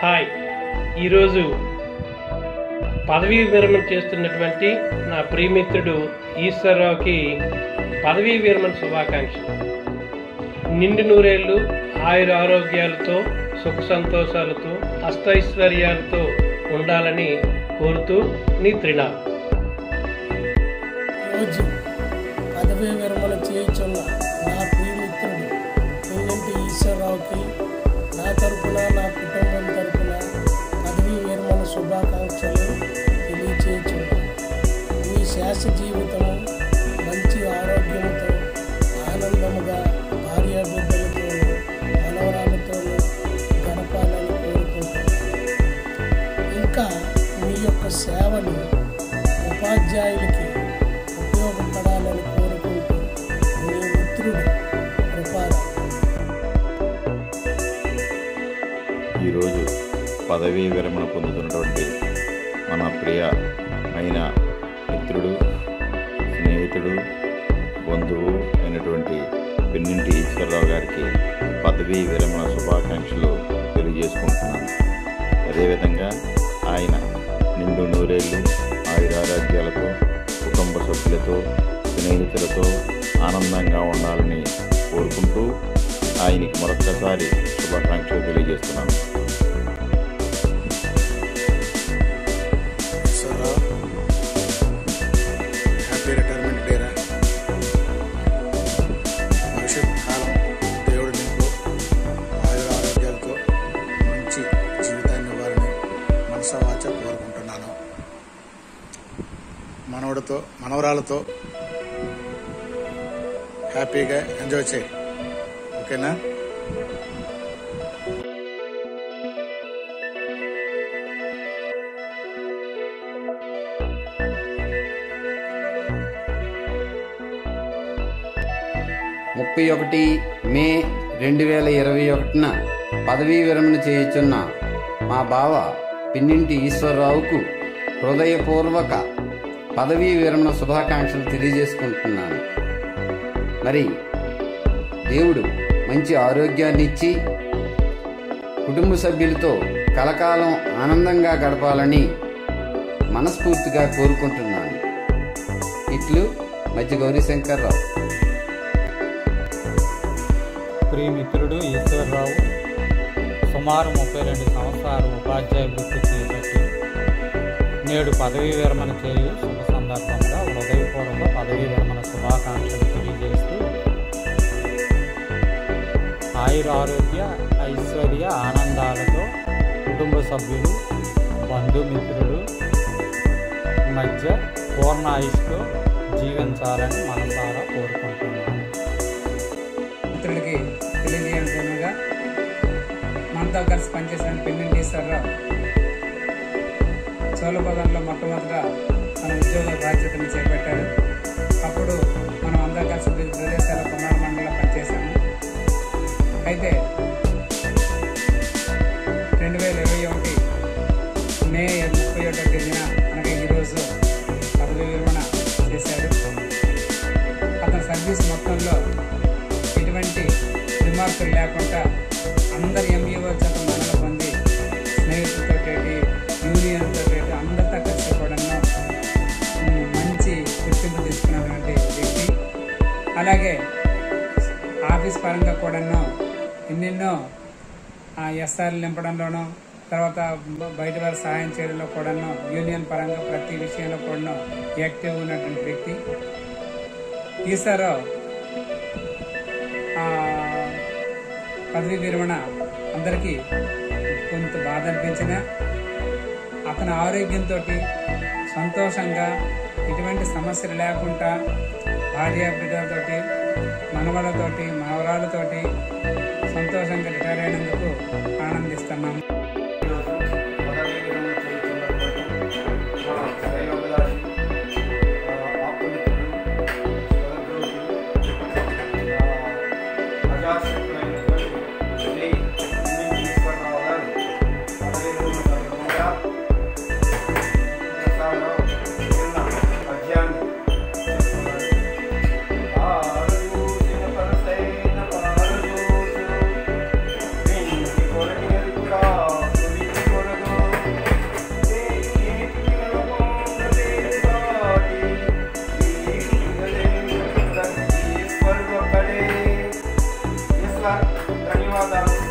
Hi ఈరోజు పదవీ విరమణ చేస్తున్నటువంటి నా ప్రియమిత్రుడు ఈశ్వరరావుకి పదవీ విరమణ శుభాకాంక్షలు నిండు నూరేళ్ళు ఆయుర ఆరోగ్యాలతో సుఖ సంతోషాలతో అష్టైశ్వర్యాలతో ఉండాలని కోరుతూ నీ త్రినాథ్ రోజు పదవీ విరమణ చేయుచున్న నా ప్రియమిత్రుడు పుంగంటి ఈశ్వరరావుకి నా తరపున నా కుటుంబం తరపున పదవీ విరమణ శుభాకాంక్షలు తెలియచేయుచున్నాను మీ శాశ్వత జీవితము మంచి ఆరోగ్యంతో ఆనందముగా భార్యాబిడ్డలతో మనవరాలతో గడపాలని కోరుకుంటున్నాను ఇంకా మీ యొక్క సేవలు ఉపాధ్యాయులకి ఉపయోగపడాలని కోరుకుంటూ మీ మిత్రుడు కృపారావు ఈరోజు పదవీ విరమణ పొందుతున్నటువంటి మన ప్రియ అయిన మిత్రుడు స్నేహితుడు బంధువు అయినటువంటి పెన్నింటి ఈశ్వరరావు గారికి పదవీ విరమణ శుభాకాంక్షలు తెలియజేసుకుంటున్నాను అదేవిధంగా ఆయన నిండు నూరేళ్ళు ఆయురారోగ్యాలతో కుటుంబ సభ్యులతో స్నేహితులతో ఆనందంగా ఉండాలని కోరుకుంటూ ఆయనకి మరొక్కసారి శుభాకాంక్షలు తెలియజేస్తున్నాను ఈశ్వరరావు హ్యాపీ రిటైర్మెంట్ డేరా భవిష్యత్ కాలం దేవుడు నీకు ఆయుర ఆరోగ్యాలతో మంచి జీవితాన్ని ఇవ్వాలని మనసవాచ కోరుకుంటున్నాను మనవడితో మనవరాలతో హ్యాపీగా ఎంజాయ్ చేయి ఓకేనా ముప్పై ఒకటి మే రెండు వేల ఇరవై ఒకటిన పదవీ విరమణ చేయుచున్న మా బావ పిన్నింటి ఈశ్వరరావుకు హృదయపూర్వక పదవీ విరమణ శుభాకాంక్షలు తెలియజేసుకుంటున్నాను మరి దేవుడు మంచి ఆరోగ్యాన్ని ఇచ్చి కుటుంబ సభ్యులతో కలకాలం ఆనందంగా గడపాలని మనస్ఫూర్తిగా కోరుకుంటున్నాను ఇట్లు మధ్య గౌరీశంకర్రావు ప్రియమిత్రుడు ఈశ్వరరావు సుమారు ముప్పై రెండు సంవత్సరాలు ఉపాధ్యాయ వృత్తి చేపట్టి నేడు పదవీ విరమణ చేయు శుభ సందర్భంగా హృదయపూర్వక పదవీ విరమణ శుభాకాంక్షలు తెలియజేస్తూ ఆయుర ఆరోగ్య ఐశ్వర్య ఆనందాలతో కుటుంబ సభ్యులు బంధుమిత్రులు మధ్య పూర్ణ ఆయుష్తో జీవించాలని మనసారా కోరుకుంటున్నాను మిత్రుడికి తెలియజేయగా మనతో కలిసి పనిచేసిన పెన్నింటి ఈశ్వరరావు చోళపదంలో మొట్టమొదట తన ఉద్యోగ బాధ్యతను చేపట్టాడు అప్పుడు మనం అందరం కలిసి వివిధ ప్రదేశాల కుమార మండలంలో పనిచేశాము అయితే రెండు వేల ఇరవై ఒకటి మే ముప్పై ఒకటో తేదీన అనగా ఈరోజు పదవి విరమణ చేశాడు అతని సర్వీస్ మొత్తంలో ఎటువంటి రిమార్కులు లేకుండా అందరు ఎంఈఓ చేత మన్నన పొంది స్నేహితులతో యూనియన్తో అందరితో కలిసి కూడా మంచి గుర్తింపు తీసుకున్నటువంటి వ్యక్తి అలాగే ఆఫీస్ పరంగా కూడాను ఎన్నెన్నో ఎస్ఆర్లు నింపడంలోనూ తర్వాత బ- బయట వారి సహాయం చేయడంలో కూడాను యూనియన్ పరంగా ప్రతి విషయంలో కూడాను యాక్టివ్ ఉన్నటువంటి వ్యక్తి ఈసారో ఆ, పదవి విరమణ అందరికీ కొంత బాధ అనిపించిన అతని ఆరోగ్యంతో సంతోషంగా ఎటువంటి సమస్యలు లేకుండా భార్య బిడ్డలతోటి మనవలతోటి మనవరాలతోటి సంతోషంగా రిటైర్ అయినందుకు ఆనందిస్తున్నాము ఈరోజు పదవీ విరమణ చేస్తున్నటువంటి మన శ్రేయోభిలాషి, ఆ, ఆప్తమిత్రుడు, సహోద్యోగి, ఆ, అజాతశత్రువైనటువంటి శ్రీ పిన్నింటి ఈశ్వరరావు గారు పదవీ విరమణ సందర్భంగా ప్రసాదరావు చిన్న పద్యాన్ని చెప్తున్నారు. ఆరుసిన పరసైన పారదోషు, వెండి కొరటి ఎరుక సార్ ధన్యవాదాలు